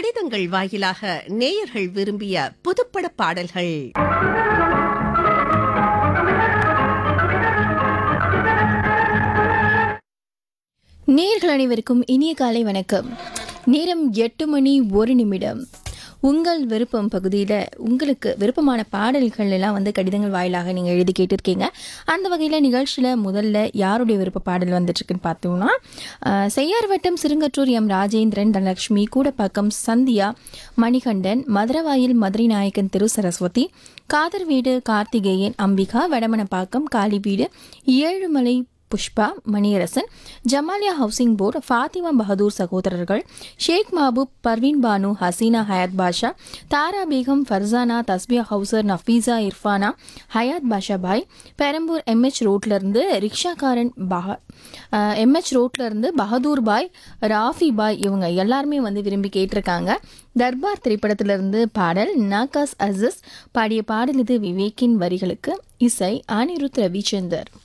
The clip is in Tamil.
கடிதங்கள் வாயிலாக நேயர்கள் விரும்பிய புதுப்பட பாடல்கள் நேர்கள் அனைவருக்கும் இனிய காலை வணக்கம் நேரம் எட்டு மணி ஒரு நிமிடம் உங்கள் விருப்பம் பகுதியில் உங்களுக்கு விருப்பமான பாடல்கள் எல்லாம் வந்து கடிதங்கள் வாயிலாக நீங்கள் எழுதி கேட்டிருக்கீங்க அந்த வகையில் நிகழ்ச்சியில் முதல்ல யாருடைய விருப்ப பாடல் வந்துட்டுருக்குன்னு பார்த்தோம்னா அஹ், செய்யார் வட்டம் சிறுங்கற்றூர் எம் ராஜேந்திரன் தனலட்சுமி கூடப்பாக்கம் சந்தியா மணிகண்டன் மதுரவாயில் மதுரை நாயக்கன் திரு சரஸ்வதி காதர் வீடு கார்த்திகேயன் அம்பிகா வடமனப்பாக்கம் காளி வீடு ஏழுமலை புஷ்பா மணியரசன் ஜமாலியா ஹவுசிங் போர்டு ஃபாத்திமா பகதூர் சகோதரர்கள் ஷேக் மாபூப் பர்வீன் பானு ஹசீனா ஹயாத் பாஷா தாரா பேகம் ஃபர்சானா தஸ்பியா ஹவுசர் நஃபீஸா இர்ஃபானா ஹயாத் பாஷா பாய் பெரம்பூர் எம்ஹெச் ரோட்லேருந்து ரிக்ஷாக்காரன் பஹ எம்ஹெச் ரோட்லேருந்து பகதூர் பாய் ராஃபி பாய் இவங்க எல்லாருமே வந்து விரும்பி கேட்டிருக்காங்க தர்பார் திரைப்படத்திலிருந்து பாடல் நாகாஸ் அசிஸ் பாடிய பாடல் இது விவேக்கின் வரிகளுக்கு இசை அனிருத் ரவிச்சந்தர்